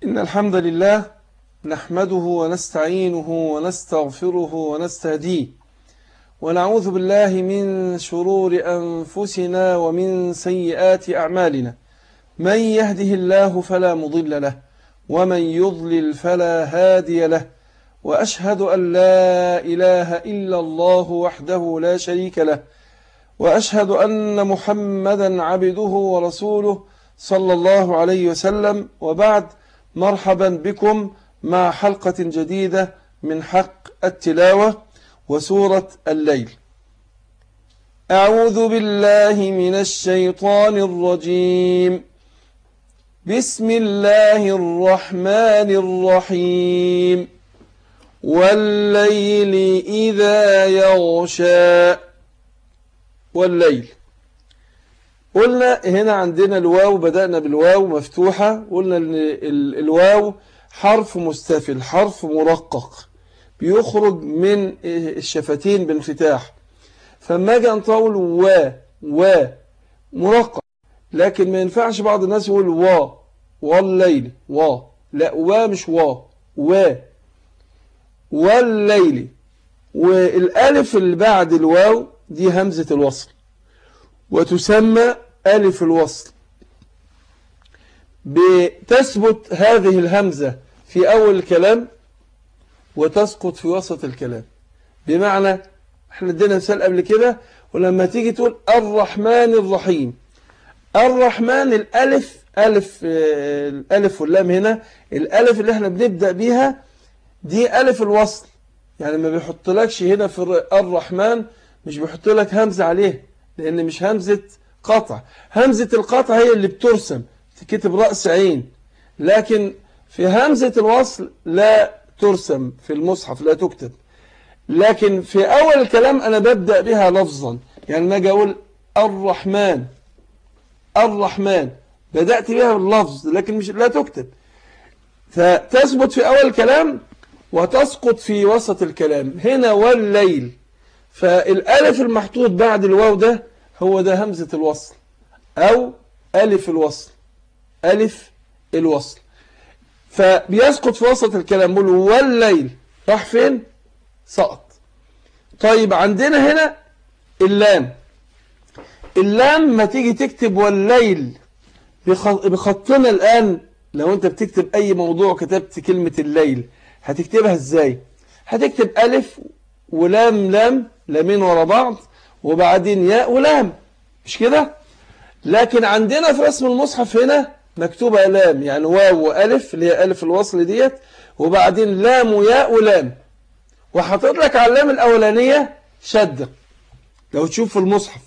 إن الحمد لله نحمده ونستعينه ونستغفره ونستهديه ونعوذ بالله من شرور أنفسنا ومن سيئات أعمالنا من يهده الله فلا مضل له ومن يضلل فلا هادي له وأشهد أن لا إله إلا الله وحده لا شريك له وأشهد أن محمدا عبده ورسوله صلى الله عليه وسلم وبعد مرحبا بكم مع حلقة جديدة من حق التلاوة وسورة الليل أعوذ بالله من الشيطان الرجيم بسم الله الرحمن الرحيم والليل إذا يغشى والليل قلنا هنا عندنا الواو بدأنا بالواو مفتوحة قلنا ان الواو حرف مستفل حرف مرقق بيخرج من الشفتين بانفتاح فما اجي نطول و و مرقق لكن ما ينفعش بعض الناس يقول وا والليل وا لا وا مش وا و والليل والالف اللي بعد الواو دي همزة الوصل وتسمى ألف الوصل بتثبت هذه الهمزة في أول الكلام وتسقط في وسط الكلام بمعنى احنا ادينا مثال قبل كده ولما تيجي تقول الرحمن الرحيم الرحمن الألف ألف الألف واللام هنا الألف اللي احنا بنبدأ بيها دي ألف الوصل يعني ما بيحط لكش هنا في الرحمن مش بيحط لك همزة عليه لأن مش همزة قطع همزة القطع هي اللي بترسم تكتب رأس عين لكن في همزة الوصل لا ترسم في المصحف لا تكتب لكن في أول الكلام أنا ببدأ بها لفظا يعني ما أجي أقول الرحمن الرحمن بدأت بها باللفظ لكن مش لا تكتب فتثبت في أول الكلام وتسقط في وسط الكلام هنا والليل فالالف المحطوط بعد الواو ده هو ده همزة الوصل أو ألف الوصل ألف الوصل فبيسقط في وسط الكلام بقول والليل راح فين سقط طيب عندنا هنا اللام اللام ما تيجي تكتب والليل بخطنا الآن لو انت بتكتب أي موضوع كتبت كلمة الليل هتكتبها ازاي هتكتب ألف ولام لام لامين ورا بعض وبعدين ياء ولام مش كده لكن عندنا في رسم المصحف هنا مكتوبة لام يعني واو وألف اللي هي ألف الوصل ديت وبعدين لام وياء ولام وحاطط لك على اللام الأولانية شدة لو تشوف في المصحف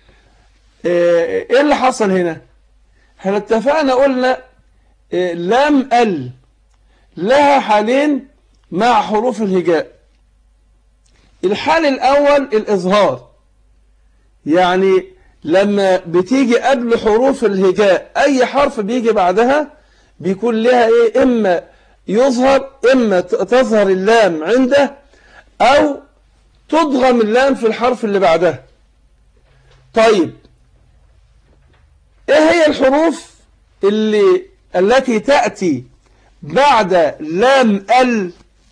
ايه اللي حصل هنا احنا اتفقنا قلنا لام ال لها حالين مع حروف الهجاء الحال الأول الإظهار يعني لما بتيجي قبل حروف الهجاء أي حرف بيجي بعدها بيكون لها إيه إما يظهر إما تظهر اللام عنده أو تضغم اللام في الحرف اللي بعدها طيب إيه هي الحروف اللي التي تأتي بعد لام ال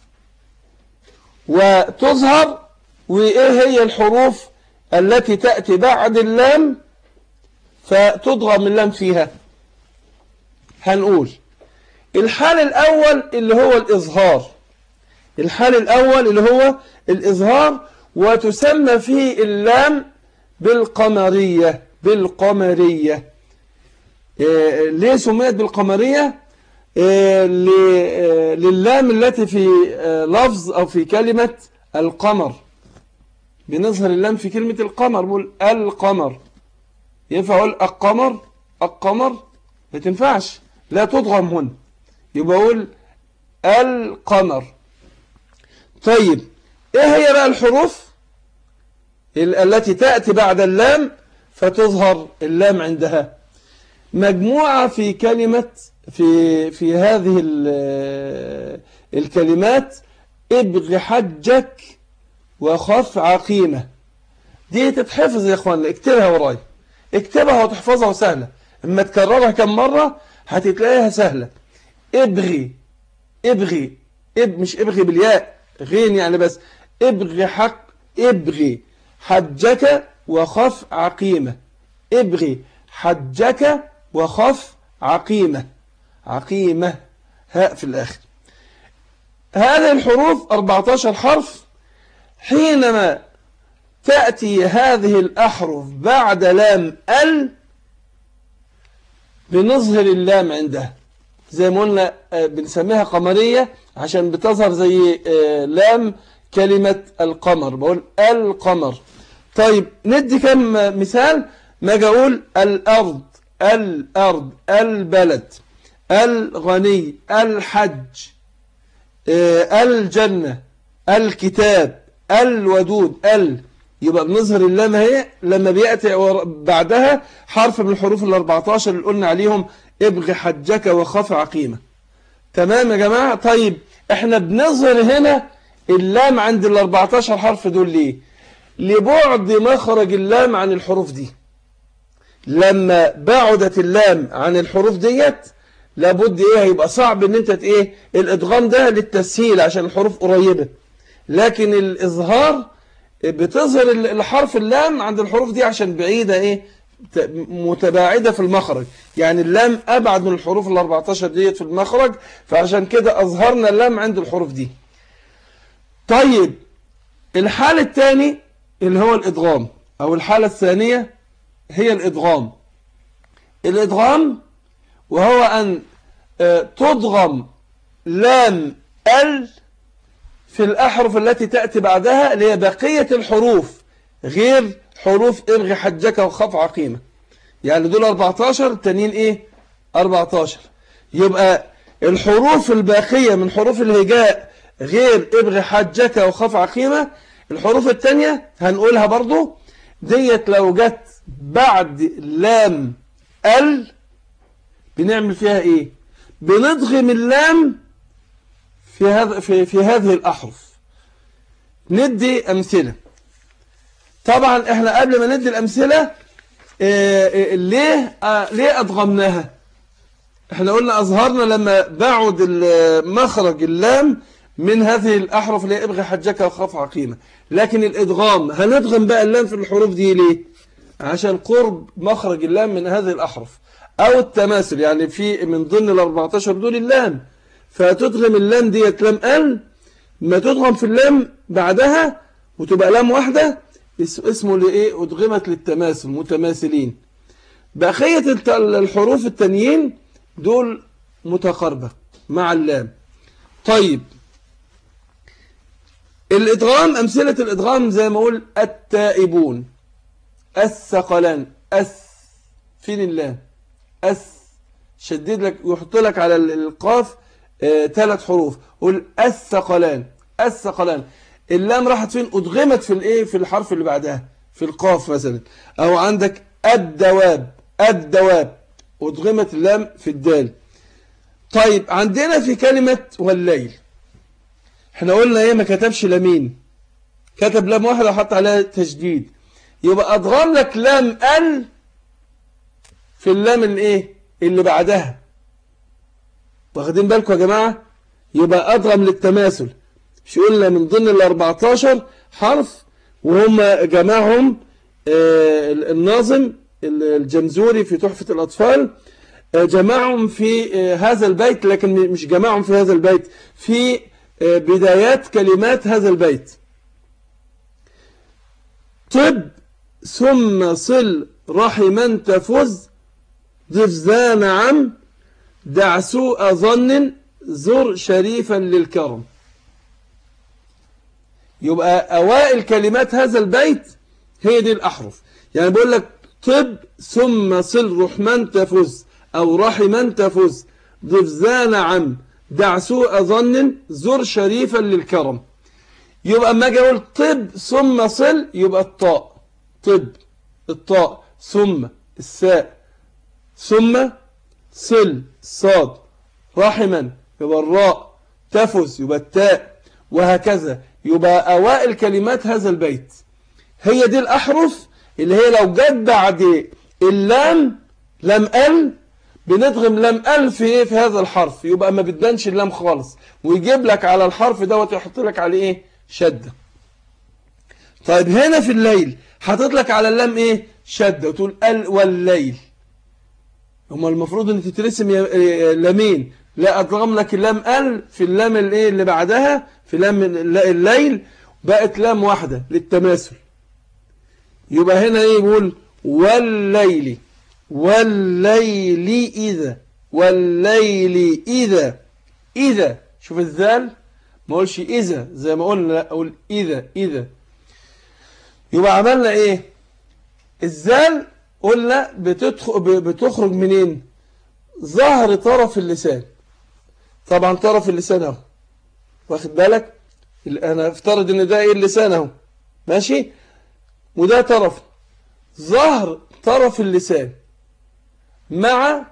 وتظهر وإيه هي الحروف التي تأتي بعد اللام فتضغم اللام فيها هنقول الحال الأول اللي هو الإظهار الحال الأول اللي هو الإظهار وتسمى فيه اللام بالقمرية بالقمرية إيه ليه سميت بالقمرية إيه للام التي في لفظ أو في كلمة القمر بنظهر اللام في كلمة القمر بقول القمر ينفع أقول القمر القمر ما تنفعش لا تضغم هنا يبقى أقول القمر طيب إيه هي بقى الحروف التي تأتي بعد اللام فتظهر اللام عندها مجموعة في كلمة في في هذه الكلمات ابغ حجك وخف عقيمة دي تتحفظ يا اخوانا اكتبها وراي اكتبها وتحفظها سهلة اما تكررها كم مرة هتتلاقيها سهلة ابغي ابغي اب مش ابغي بالياء غين يعني بس ابغي حق ابغي حجك وخف عقيمة ابغي حجك وخف عقيمة عقيمة هاء في الآخر هذه الحروف 14 حرف حينما تأتي هذه الأحرف بعد لام ال بنظهر اللام عندها زي ما قلنا آه، بنسميها قمرية عشان بتظهر زي آه، لام كلمة القمر بقول القمر طيب ندي كم مثال ما أقول الأرض الأرض البلد الغني الحج آه، الجنة الكتاب الودود ال يبقى بنظهر اللام هي لما بيأتي بعدها حرف من الحروف ال 14 اللي قلنا عليهم ابغي حجك وخف عقيمة تمام يا جماعة طيب احنا بنظهر هنا اللام عند ال 14 حرف دول ليه لبعد مخرج اللام عن الحروف دي لما بعدت اللام عن الحروف ديت لابد ايه هيبقى صعب ان انت ايه الادغام ده للتسهيل عشان الحروف قريبة لكن الاظهار بتظهر الحرف اللام عند الحروف دي عشان بعيدة ايه متباعدة في المخرج يعني اللام أبعد من الحروف ال 14 ديت في المخرج فعشان كده أظهرنا اللام عند الحروف دي طيب الحال الثاني اللي هو الإدغام أو الحالة الثانية هي الإدغام الإدغام وهو أن آه، تضغم لام ال في الأحرف التي تأتي بعدها اللي هي بقية الحروف غير حروف ارغي حجك وخف عقيمة يعني دول 14 التانيين ايه 14 يبقى الحروف الباقية من حروف الهجاء غير ابغي حجك وخف عقيمة الحروف التانية هنقولها برضو ديت لو جت بعد لام ال بنعمل فيها ايه بنضغم اللام في هذا في في هذه الاحرف ندي امثله طبعا احنا قبل ما ندي الامثله إيه إيه ليه آه ليه ادغمناها احنا قلنا اظهرنا لما بعد مخرج اللام من هذه الاحرف اللي ابغي حجك وخاف عقيمه لكن الادغام هندغم بقى اللام في الحروف دي ليه عشان قرب مخرج اللام من هذه الاحرف او التماثل يعني في من ضمن ال 14 دول اللام فتدغم اللام ديت لام ال ما تدغم في اللام بعدها وتبقى لام واحدة اسمه لإيه أدغمت للتماثل متماثلين بقية الحروف التانيين دول متقاربة مع اللام طيب الإدغام أمثلة الإدغام زي ما أقول التائبون الثقلان أس فين اللام أس شدد لك يحط لك على القاف ثلاث آه حروف قول الثقلان الثقلان اللام راحت فين ادغمت في الايه في الحرف اللي بعدها في القاف مثلا او عندك الدواب الدواب ادغمت اللام في الدال طيب عندنا في كلمة والليل احنا قلنا ايه ما كتبش لامين كتب لام واحدة وحط عليها تشديد يبقى ادغم لك لام ال في اللام الايه اللي بعدها واخدين بالكم يا جماعة يبقى أضغم للتماثل مش قلنا من ضمن ال 14 حرف وهم جمعهم آه، الناظم الجمزوري في تحفة الأطفال آه، جمعهم في آه، هذا البيت لكن مش جمعهم في هذا البيت في بدايات كلمات هذا البيت طب ثم صل رحما تفز ضف عم دع سوء ظن زر شريفا للكرم يبقى أوائل كلمات هذا البيت هي دي الأحرف يعني بقول لك طب ثم صل رحمن تفز أو رحمن تفز ضفزان عم دع سوء ظن زر شريفا للكرم يبقى اما اجي اقول طب ثم صل يبقى الطاء طب الطاء ثم الساء ثم صل صاد رحما يبقى الراء تفز يبقى التاء وهكذا يبقى أوائل كلمات هذا البيت هي دي الأحرف اللي هي لو جت بعد اللام لم ال بندغم لام ألف إيه في هذا الحرف يبقى ما بتبانش اللام خالص ويجيب لك على الحرف دوت يحط لك عليه إيه شدة طيب هنا في الليل حاطط لك على اللام إيه شدة وتقول ال والليل هما المفروض ان تترسم لامين لا ادغم لك اللام ال في اللام الايه اللي بعدها في لام الليل بقت لام واحدة للتماثل يبقى هنا ايه يقول والليل والليل إذا والليل إذا إذا شوف الذال ما أقولش إذا زي ما قلنا لا أقول إذا إذا يبقى عملنا إيه الذال قلنا بتخرج منين ظهر طرف اللسان طبعا طرف اللسان اهو واخد بالك انا افترض ان ده ايه اللسان اهو ماشي وده طرف ظهر طرف اللسان مع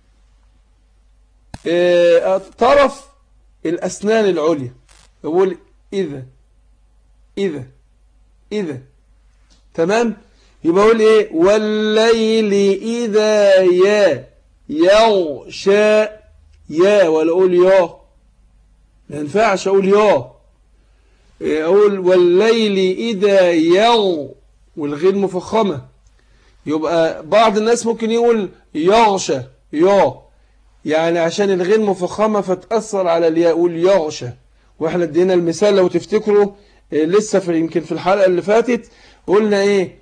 آه، طرف الأسنان العليا يقول إذا إذا إذا تمام يبقى أقول إيه والليل إذا يا يغشى يا ولا أقول يا ما ينفعش أقول يا أقول والليل إذا يغ والغير مفخمة يبقى بعض الناس ممكن يقول يغشى يا يعني عشان الغير مفخمة فتأثر على الياء يقول يغشى واحنا ادينا المثال لو تفتكروا إيه، لسه في يمكن في الحلقة اللي فاتت قلنا ايه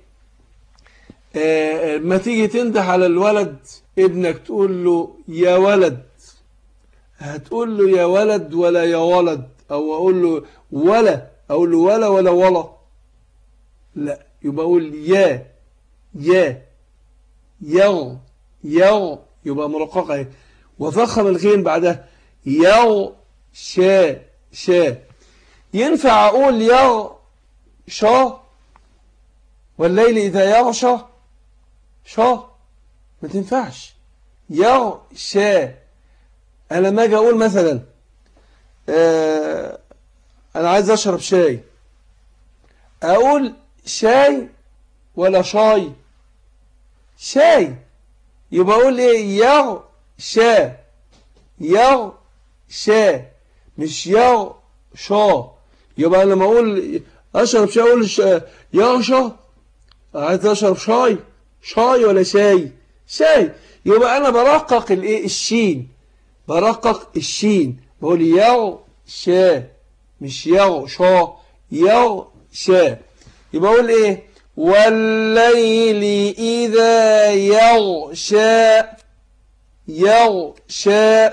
آه ما تيجي تنده على الولد ابنك تقول له يا ولد هتقول له يا ولد ولا يا ولد او اقول له ولا اقول له ولا ولا ولا لا يبقى اقول يا يا يو يو يبقى مرققة اهي وفخم الغين بعدها يو شا شا ينفع أقول يو شا والليل إذا يغشى شا ما تنفعش يو شا أنا لما أجي أقول مثلا آه أنا عايز أشرب شاي أقول شاي ولا شاي شاي يبقى أقول إيه يغ شا يغ شا مش يغ شا يبقى لما أقول أشرب شاي أقول يغ شا عايز أشرب شاي شاي ولا شاي شاي يبقى أنا برقق الإيه الشين برقق الشين بقول يغ شا مش يغ شا يغ شا يبقى أقول إيه والليل إذا يغشى يغشى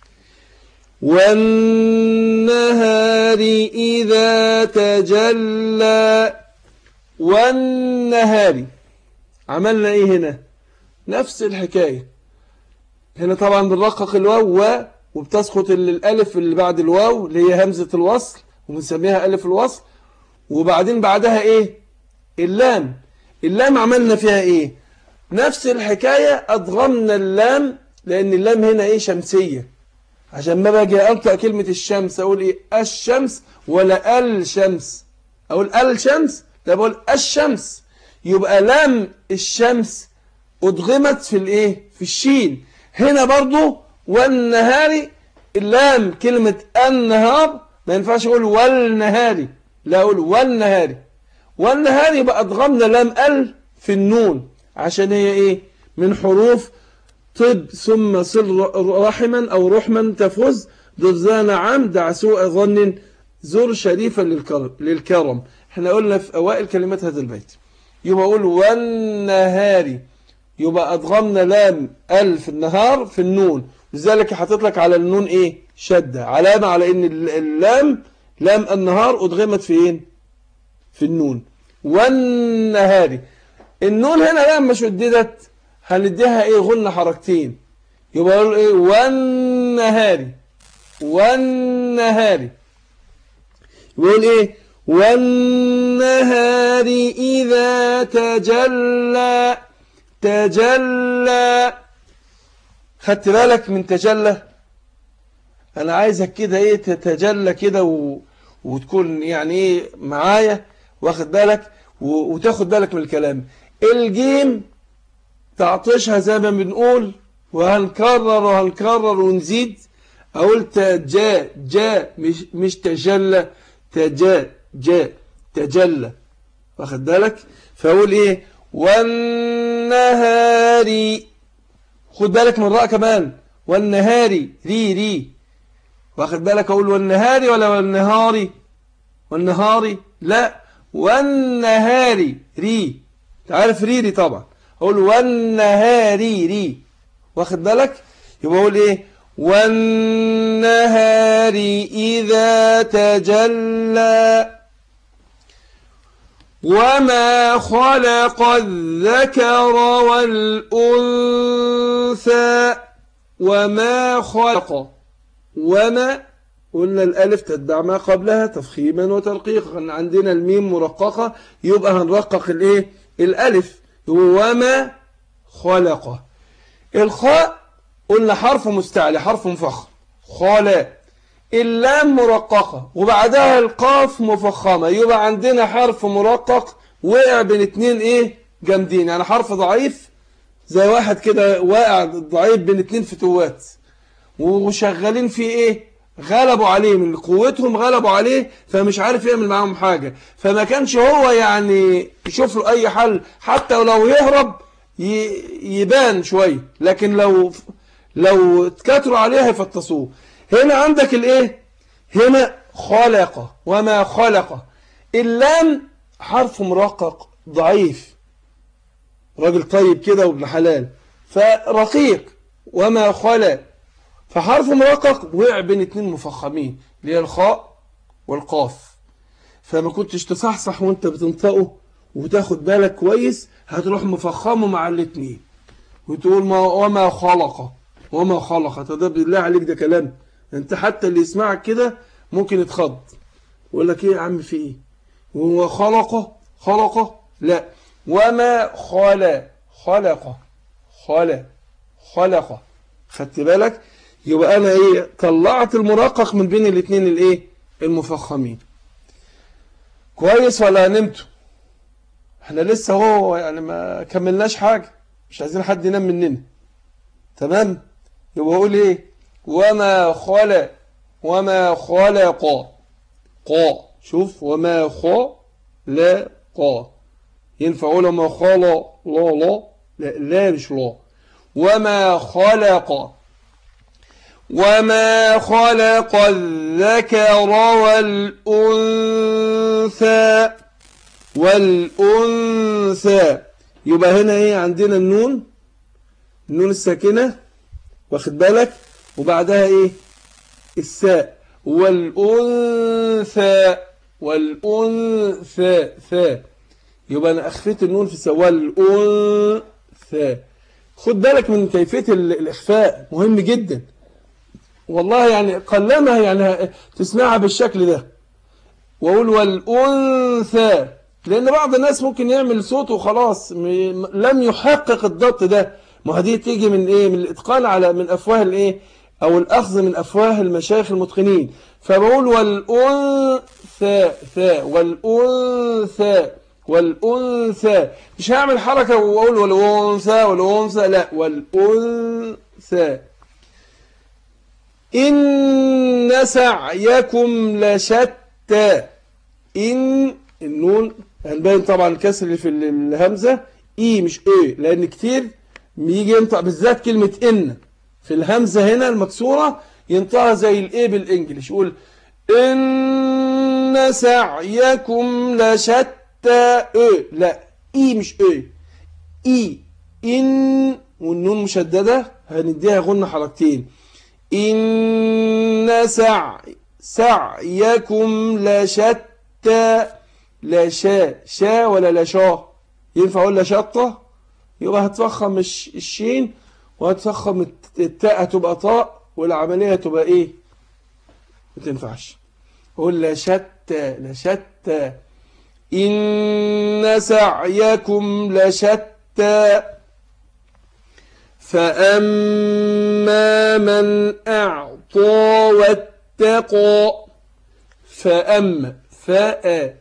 والنهار إذا تجلى والنهار عملنا إيه هنا نفس الحكاية هنا طبعا بنرقق الواو وبتسقط الألف اللي بعد الواو اللي هي همزة الوصل وبنسميها ألف الوصل وبعدين بعدها إيه اللام اللام عملنا فيها ايه نفس الحكاية أضغمنا اللام لأن اللام هنا ايه شمسية عشان ما باجي أنطق كلمة الشمس أقول ايه الشمس ولا الشمس أقول الشمس لا بقول الشمس يبقى لام الشمس أضغمت في الايه في الشين هنا برضو والنهاري اللام كلمة النهار ما ينفعش أقول والنهاري لا أقول والنهاري والنهار يبقى أدغمنا لام ال في النون عشان هي إيه من حروف طب ثم صل رحما أو رحما تفز ضرزان عام دع سوء ظن زر شريفا للكرم احنا قلنا في أوائل كلمات هذا البيت يبقى أقول والنهار يبقى أدغمنا لام ال في النهار في النون لذلك حطيت لك على النون إيه شدة علامة على إن اللام لام النهار أدغمت فين في النون والنهار النون هنا لما شددت هنديها ايه غن حركتين يبقى يقول ايه والنهار والنهار يقول ايه والنهار إذا تجلى تجلى خدت بالك من تجلى أنا عايزك كده إيه تتجلى كده و... وتكون يعني إيه معايا واخد بالك وتاخد بالك من الكلام الجيم تعطشها زي ما بنقول وهنكرر وهنكرر ونزيد أقول تجا جا مش, مش تجلى تجا جا تجلى واخد بالك فأقول إيه والنهار خد بالك من الراء كمان والنهار ري ري واخد بالك أقول والنهار ولا والنهار والنهار لا والنهار ري تعرف ري ري طبعا أقول والنهار ري واخد بالك يبقى أقول إيه والنهار إذا تجلى وما خلق الذكر والأنثى وما خلق وما قلنا الألف تتبع ما قبلها تفخيما وترقيقا عندنا الميم مرققة يبقى هنرقق الايه الألف وما خلق الخاء قلنا حرف مستعلي حرف مفخم خالا اللام مرققة وبعدها القاف مفخمة يبقى عندنا حرف مرقق وقع بين اتنين ايه جامدين يعني حرف ضعيف زي واحد كده واقع ضعيف بين اتنين فتوات وشغالين فيه ايه غلبوا عليه من قوتهم غلبوا عليه فمش عارف يعمل معاهم حاجة فما كانش هو يعني يشوف له اي حل حتى ولو يهرب يبان شوية لكن لو لو اتكتروا عليه هيفطسوه هنا عندك الايه هنا خلق وما خلق اللام حرف مرقق ضعيف راجل طيب كده وابن حلال فرقيق وما خلق فحرف مرقق وقع بين اتنين مفخمين اللي هي الخاء والقاف فما كنتش تصحصح وانت بتنطقه وتاخد بالك كويس هتروح مفخمه مع الاتنين وتقول ما وما خلق وما خلق ده بالله عليك ده كلام انت حتى اللي يسمعك كده ممكن يتخض يقول لك ايه يا عم في ايه وهو خلق خلق لا وما خلق خلق خلق خلق خدت بالك يبقى انا ايه طلعت المرقق من بين الاثنين الايه المفخمين كويس ولا نمتوا احنا لسه هو يعني ما كملناش حاجة مش عايزين حد ينام مننا تمام يبقى اقول ايه وما خلق وما خلق قا شوف وما خلق ينفع وما خلق لا لا لا لا مش لا وما خلق وما خلق الذكر والأنثى والأنثى يبقى هنا ايه عندنا النون النون الساكنة واخد بالك وبعدها ايه الساء والأنثى والأنثى ثاء يبقى أنا أخفيت النون في سواء والأنثى خد بالك من كيفية الإخفاء مهم جدا والله يعني قلما يعني تسمعها بالشكل ده وأقول والأنثى لأن بعض الناس ممكن يعمل صوت وخلاص لم يحقق الضبط ده ما دي تيجي من إيه من الإتقان على من أفواه الإيه أو الأخذ من أفواه المشايخ المتقنين فبقول والأنثى ثاء والأنثى والأنثى مش هعمل حركة وأقول والأنثى والأنثى لا والأنثى إن سعيكم لشتى إن النون هنبين طبعا الكسر اللي في الهمزة إي مش إيه لأن كتير بيجي ينطق بالذات كلمة إن في الهمزة هنا المكسورة ينطقها زي الإيه بالإنجليش يقول إن سعيكم لشتى إيه لا إي مش إيه إي إن والنون مشددة هنديها غنة حركتين إن سعي سعيكم لشتى لا شا شا ولا لا شا ينفع أقول لا شطة يبقى هتفخم الشين وهتفخم التاء هتبقى طاء والعملية تبقى ايه ما تنفعش قول لا شتى لا شتى إن سعيكم لشتى فأما من أعطى واتقى فأما فأ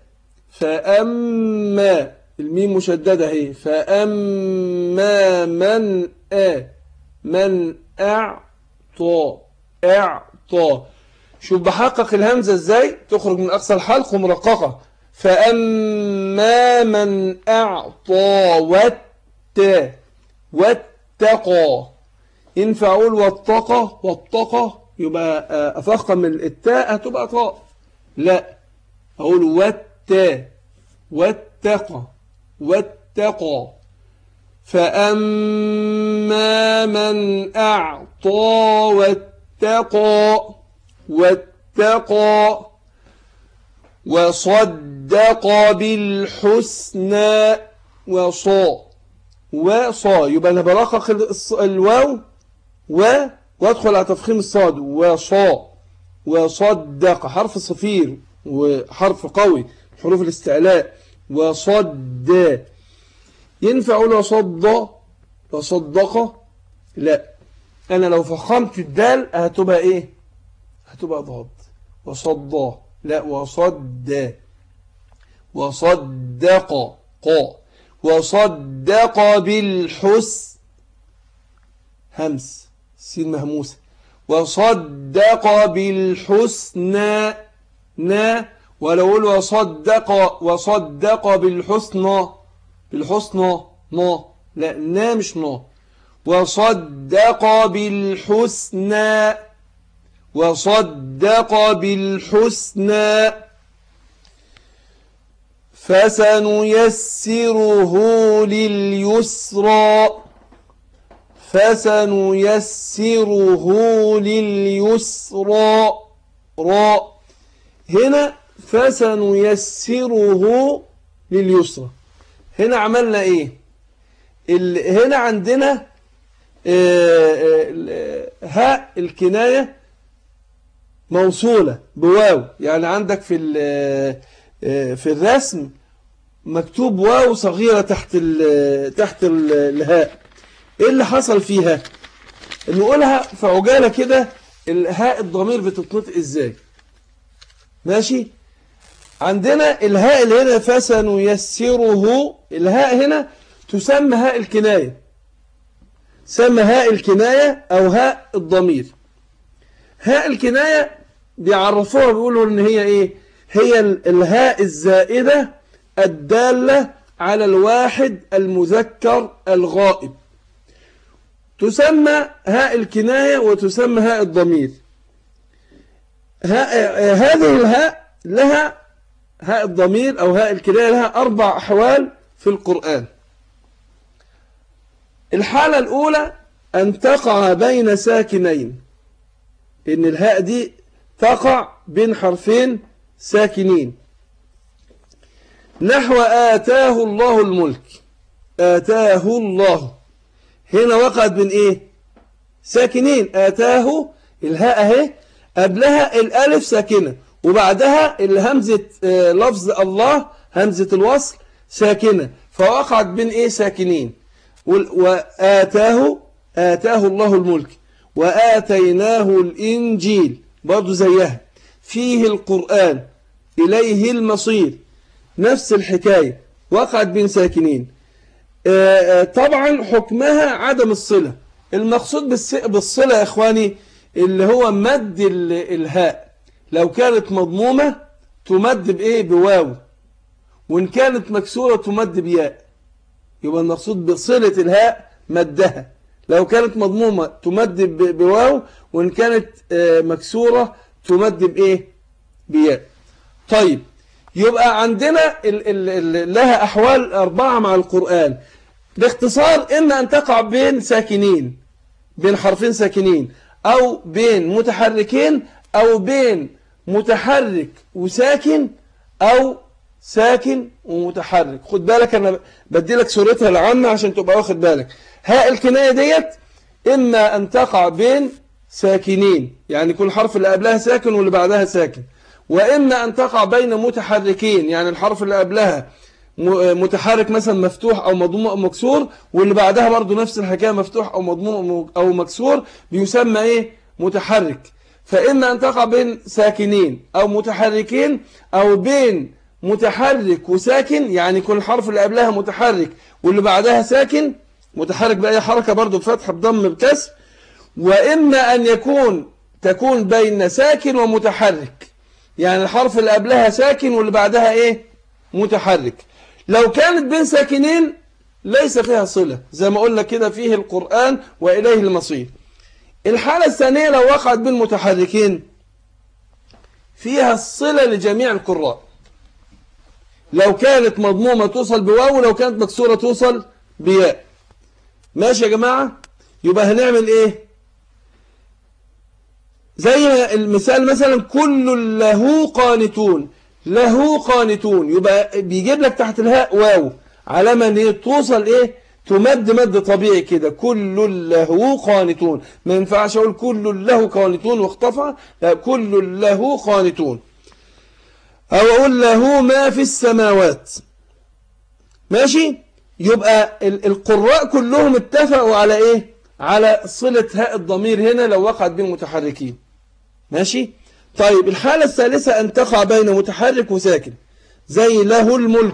فأما الميم مشددة هي فأما من أ من أعطى أعطى شوف بحقق الهمزة ازاي تخرج من أقصى الحلق ومرققة فأما من أعطى وات واتقى ينفع أقول واتقى واتقى يبقى أفخم التاء هتبقى طاء لا أقول وات واتقى واتقى فأما من أعطى واتقى واتقى وصدق بالحسنى وصا وصا يبقى أنا برقق الواو و وادخل على تفخيم الصاد وصا وصدق حرف صفير وحرف قوي حروف الاستعلاء وصد ينفع أقول وصد وصدق لا أنا لو فخمت الدال هتبقى إيه هتبقى ضاد وصد لا وصد وصدق قا وصدق بالحس همس سين مهموسة وصدق بالحسنى نا ولو وصدق وصدق بالحسنى بالحسنى نا لا نا مش نا وصدق بالحسنى وصدق بالحسنى فسنيسره لليسرى فسنيسره لليسرى را هنا فسنيسره لليسرى هنا عملنا ايه هنا عندنا هاء الكناية موصولة بواو يعني عندك في في الرسم مكتوب واو صغيرة تحت ال تحت الهاء ايه اللي حصل فيها نقولها في عجالة كده الهاء الضمير بتتنطق ازاي ماشي عندنا الهاء اللي هنا فسنيسره الهاء هنا تسمى هاء الكناية سمى هاء الكناية أو هاء الضمير هاء الكناية بيعرفوها بيقولوا ان هي ايه هي الهاء الزائدة الدالة على الواحد المذكر الغائب تسمى هاء الكناية وتسمى هاء الضمير هاء هذه الهاء لها هاء الضمير أو هاء الكناية لها أربع أحوال في القرآن الحالة الأولى أن تقع بين ساكنين إن الهاء دي تقع بين حرفين ساكنين نحو آتاه الله الملك آتاه الله هنا وقعت بين إيه ساكنين آتاه الهاء اهي قبلها الألف ساكنة وبعدها الهمزة لفظ الله همزة الوصل ساكنة فوقعت بين إيه ساكنين وآتاه آتاه الله الملك وآتيناه الإنجيل برضو زيها فيه القرآن إليه المصير نفس الحكاية وقعت بين ساكنين طبعا حكمها عدم الصلة المقصود بالصلة يا إخواني اللي هو مد الهاء لو كانت مضمومة تمد بإيه بواو وإن كانت مكسورة تمد بياء يبقى المقصود بصلة الهاء مدها لو كانت مضمومة تمد بواو وإن كانت مكسورة تمد بإيه بياء طيب يبقى عندنا ال ال ال لها أحوال أربعة مع القرآن باختصار إما أن تقع بين ساكنين بين حرفين ساكنين أو بين متحركين أو بين متحرك وساكن أو ساكن ومتحرك خد بالك أنا بدي لك صورتها العامة عشان تبقى واخد بالك هاء الكناية ديت إما أن تقع بين ساكنين يعني كل حرف اللي قبلها ساكن واللي بعدها ساكن وإما أن تقع بين متحركين يعني الحرف اللي قبلها متحرك مثلا مفتوح أو مضموم أو مكسور واللي بعدها برضو نفس الحكاية مفتوح أو مضموم أو مكسور بيسمى إيه متحرك فإما أن تقع بين ساكنين أو متحركين أو بين متحرك وساكن يعني كل حرف اللي قبلها متحرك واللي بعدها ساكن متحرك بأي حركة برضو بفتح بضم بكسر وإما أن يكون تكون بين ساكن ومتحرك يعني الحرف اللي قبلها ساكن واللي بعدها إيه متحرك لو كانت بين ساكنين ليس فيها صلة زي ما قلنا كده فيه القرآن وإليه المصير الحالة الثانية لو وقعت بين متحركين فيها الصلة لجميع القراء لو كانت مضمومة توصل بواو لو كانت مكسورة توصل بياء ماشي يا جماعة يبقى هنعمل ايه زي المثال مثلا كل له قانتون له قانتون يبقى بيجيب لك تحت الهاء واو علامة ان هي توصل ايه تمد مد طبيعي كده كل له قانتون ما ينفعش اقول كل له قانتون واختفى لا كل له قانتون او اقول له ما في السماوات ماشي يبقى القراء كلهم اتفقوا على ايه على صلة هاء الضمير هنا لو وقعت بين متحركين ماشي طيب الحالة الثالثة أن تقع بين متحرك وساكن زي له الملك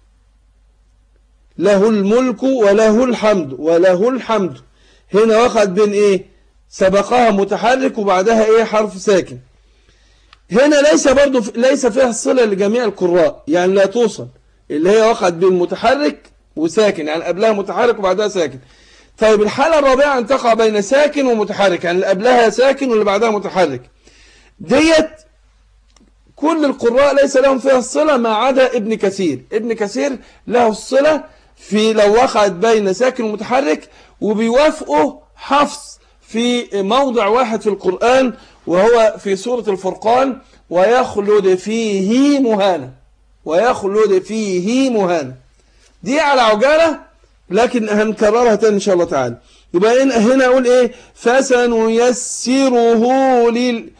له الملك وله الحمد وله الحمد هنا وقعت بين ايه سبقها متحرك وبعدها ايه حرف ساكن هنا ليس برضو ليس فيها الصلة لجميع القراء يعني لا توصل اللي هي وقعت بين متحرك وساكن يعني قبلها متحرك وبعدها ساكن طيب الحالة الرابعة أن تقع بين ساكن ومتحرك يعني اللي قبلها ساكن واللي بعدها متحرك ديت كل القراء ليس لهم فيها الصلة ما عدا ابن كثير ابن كثير له الصلة في لو وقعت بين ساكن ومتحرك وبيوافقه حفص في موضع واحد في القرآن وهو في سورة الفرقان ويخلد فيه مهانا ويخلد فيه مهانا دي على عجالة لكن هنكررها تاني إن شاء الله تعالى يبقى هنا أقول إيه فسنيسره لل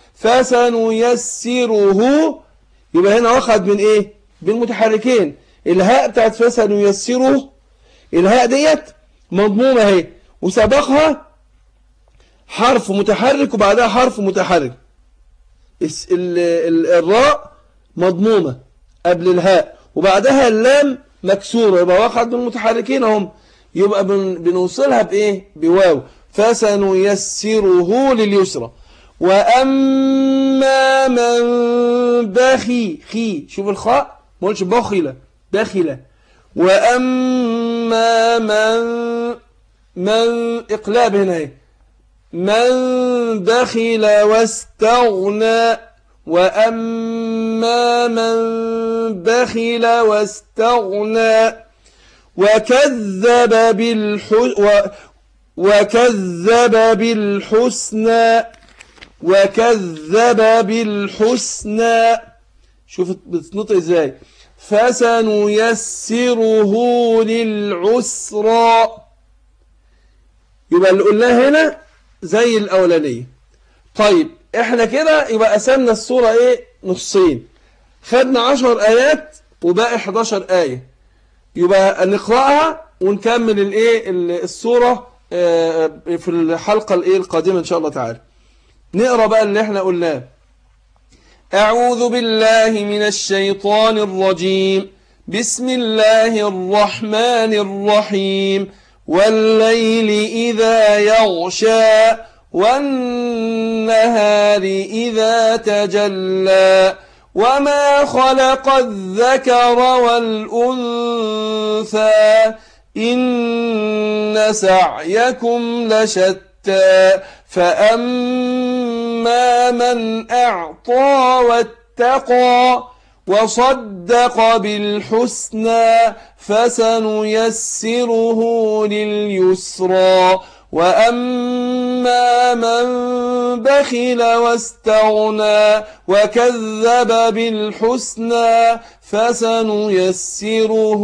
فسنيسره يبقى هنا واخد من إيه بالمتحركين الهاء بتاعت فسنيسره الهاء ديت مضمومة اهي وسبقها حرف متحرك وبعدها حرف متحرك الراء مضمومة قبل الهاء وبعدها اللام مكسورة يبقى واحد من المتحركين هم يبقى بنوصلها بإيه بواو فسنيسره لليسرى وأما من بخي خي شوف الخاء ما قلتش بخلة بخلة وأما من من إقلاب هنا من بخل واستغنى وأما من بخل واستغنى وكذب بالحسنى وكذب بالحسنى وكذب بالحسنى شوف بتنطق ازاي فسنيسره للعسرى يبقى اللي قلناه هنا زي الأولانية طيب احنا كده يبقى قسمنا الصورة ايه نصين خدنا عشر آيات وباقي 11 آية يبقى نقرأها ونكمل الايه الصورة آه، في الحلقة الايه القادمة ان شاء الله تعالى نقرأ بقى اللي احنا قلناه أعوذ بالله من الشيطان الرجيم بسم الله الرحمن الرحيم والليل إذا يغشى والنهار إذا تجلى وما خلق الذكر والأنثى إن سعيكم لشتى فأما من أعطى واتقى وصدق بالحسنى فسنيسره لليسرى وأما من بخل واستغنى وكذب بالحسنى فسنيسره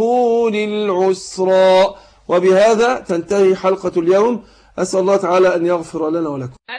للعسرى وبهذا تنتهي حلقة اليوم أسأل الله تعالى أن يغفر لنا ولكم